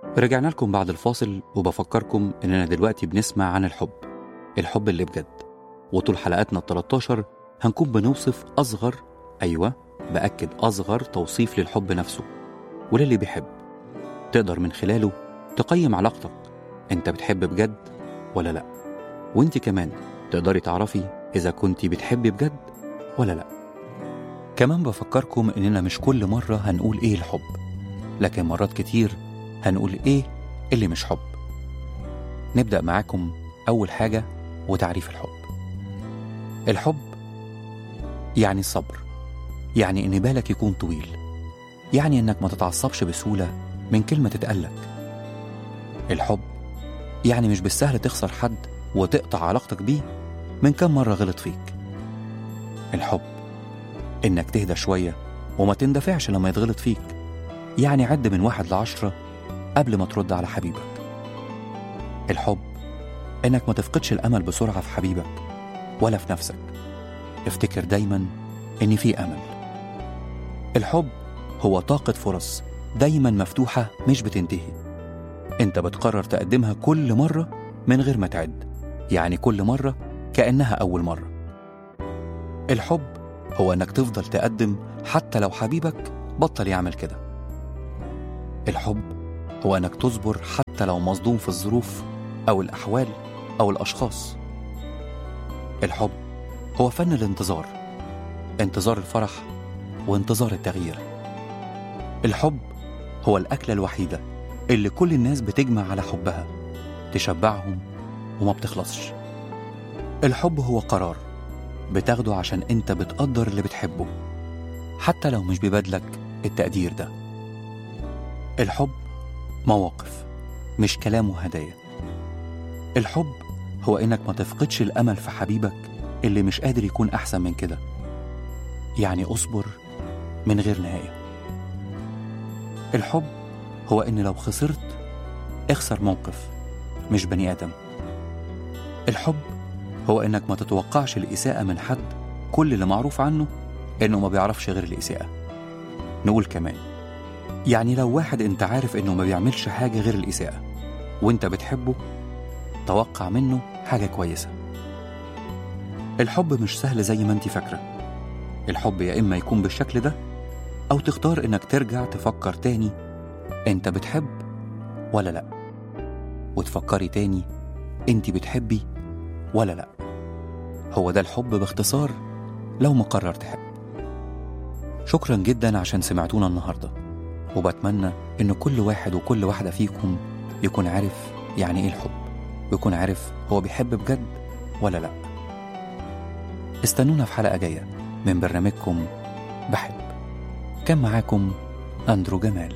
رجعنا لكم بعد الفاصل وبفكركم إننا دلوقتي بنسمع عن الحب الحب اللي بجد وطول حلقاتنا ال 13 هنكون بنوصف أصغر أيوة بأكد أصغر توصيف للحب نفسه وللي بيحب تقدر من خلاله تقيم علاقتك أنت بتحب بجد ولا لأ وأنت كمان تقدري تعرفي إذا كنتي بتحبي بجد ولا لأ كمان بفكركم إننا مش كل مرة هنقول إيه الحب لكن مرات كتير هنقول إيه اللي مش حب نبدأ معاكم أول حاجة وتعريف الحب الحب يعني الصبر يعني إن بالك يكون طويل يعني إنك ما تتعصبش بسهولة من كلمة تتقالك الحب يعني مش بالسهل تخسر حد وتقطع علاقتك بيه من كم مرة غلط فيك الحب إنك تهدى شوية وما تندفعش لما يتغلط فيك يعني عد من واحد لعشرة قبل ما ترد على حبيبك الحب إنك ما تفقدش الأمل بسرعة في حبيبك ولا في نفسك افتكر دايما إن في أمل الحب هو طاقة فرص دايما مفتوحة مش بتنتهي انت بتقرر تقدمها كل مرة من غير ما تعد يعني كل مرة كأنها أول مرة الحب هو إنك تفضل تقدم حتى لو حبيبك بطل يعمل كده الحب هو إنك تصبر حتى لو مصدوم في الظروف أو الأحوال أو الأشخاص الحب هو فن الانتظار انتظار الفرح وانتظار التغيير الحب هو الأكلة الوحيدة اللي كل الناس بتجمع على حبها تشبعهم وما بتخلصش الحب هو قرار بتاخده عشان انت بتقدر اللي بتحبه حتى لو مش بيبادلك التقدير ده الحب مواقف مش كلام وهدايا الحب هو انك ما تفقدش الامل في حبيبك اللي مش قادر يكون احسن من كده يعني اصبر من غير نهايه الحب هو ان لو خسرت اخسر موقف مش بني ادم الحب هو انك ما تتوقعش الاساءه من حد كل اللي معروف عنه انه ما بيعرفش غير الاساءه نقول كمان يعني لو واحد انت عارف انه ما بيعملش حاجه غير الاساءه وانت بتحبه توقع منه حاجه كويسه الحب مش سهل زي ما انت فاكره الحب يا اما يكون بالشكل ده او تختار انك ترجع تفكر تاني انت بتحب ولا لا وتفكري تاني انت بتحبي ولا لا هو ده الحب باختصار لو مقرر تحب شكرا جدا عشان سمعتونا النهارده وبتمنى ان كل واحد وكل واحده فيكم يكون عارف يعني ايه الحب ويكون عارف هو بيحب بجد ولا لا استنونا في حلقه جايه من برنامجكم بحب كان معاكم اندرو جمال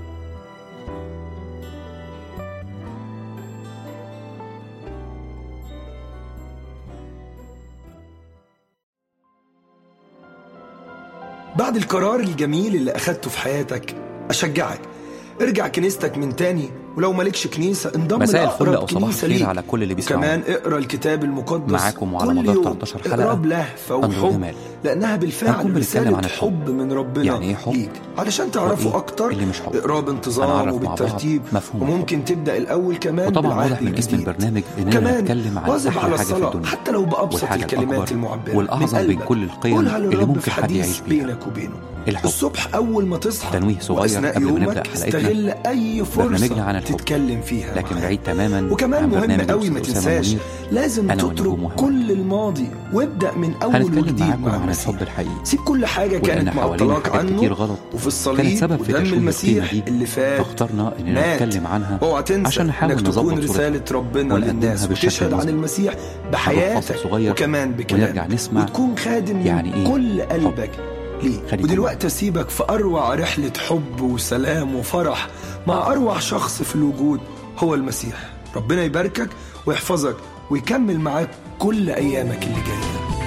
بعد القرار الجميل اللي أخدته في حياتك أشجعك ارجع كنيستك من تاني ولو مالكش كنيسة انضم مساء الفل لأقرب أو صباح كنيسة الخير ليك على كل اللي بيسمعونا. وكمان اقرا الكتاب المقدس معاكم وعلى كل مدار يوم 13 حلقة اقرا بلهفة أندرو وحب جمال. لأنها هنكون بالفعل بنتكلم رسالة عن الحب. حب من ربنا يعني إيه حب؟ ليك علشان تعرفوا وإيه أكتر اللي مش حب؟ اقراه بانتظام هنعرف مع بعض وبالترتيب مفهوم وممكن تبدأ الأول كمان وطبعا بالعهد واضح من اسم الجديد. البرنامج اننا كمان نتكلم عن واظب احلى على حاجه في الصلاة الدنيا حتى لو بأبسط والحاجة الكلمات الأكبر المعبرة والأعظم من بين قلبك. كل القيم قولها اللي للرب ممكن في حد حديث يعيش بيها. بينك وبينه الحب. الصبح أول ما تصحى تنويه صغير وأثناء قبل ما يومك نبدأ حلقتنا. استغل أي فرصة برنامجنا عن الحب. تتكلم فيها لكن معاه. بعيد تماما وكمان عن مهم برنامج قوي ما الأستاذ أسامة تنساش منير. لازم أنا تترك ونجوم مهم. كل الماضي وابدأ من أول هنتكلم وجديد معاكم مع عن المسيح الحب الحقيقي سيب كل حاجة ولأن كانت حوالينا معطلاك حاجات كتير عنه غلط وفي كانت الصليب سبب في ودم تشويه المسيح القيمة دي اللي فات فاخترنا إننا مات. نتكلم عنها اوعى تنسى عشان نحاول انك نظبط تكون صورتها رسالة ربنا ونقدمها للناس بالشكل وتشهد عن المظبوط. المسيح هنروح فاصل بحياتك صغير وكمان بكلامك ونرجع نسمع وتكون خادم من يعني إيه كل حب. قلبك ليه خليكم ودلوقتي اسيبك في اروع رحلة حب وسلام وفرح مع اروع شخص في الوجود هو المسيح ربنا يباركك ويحفظك ويكمل معاك كل ايامك اللي جايه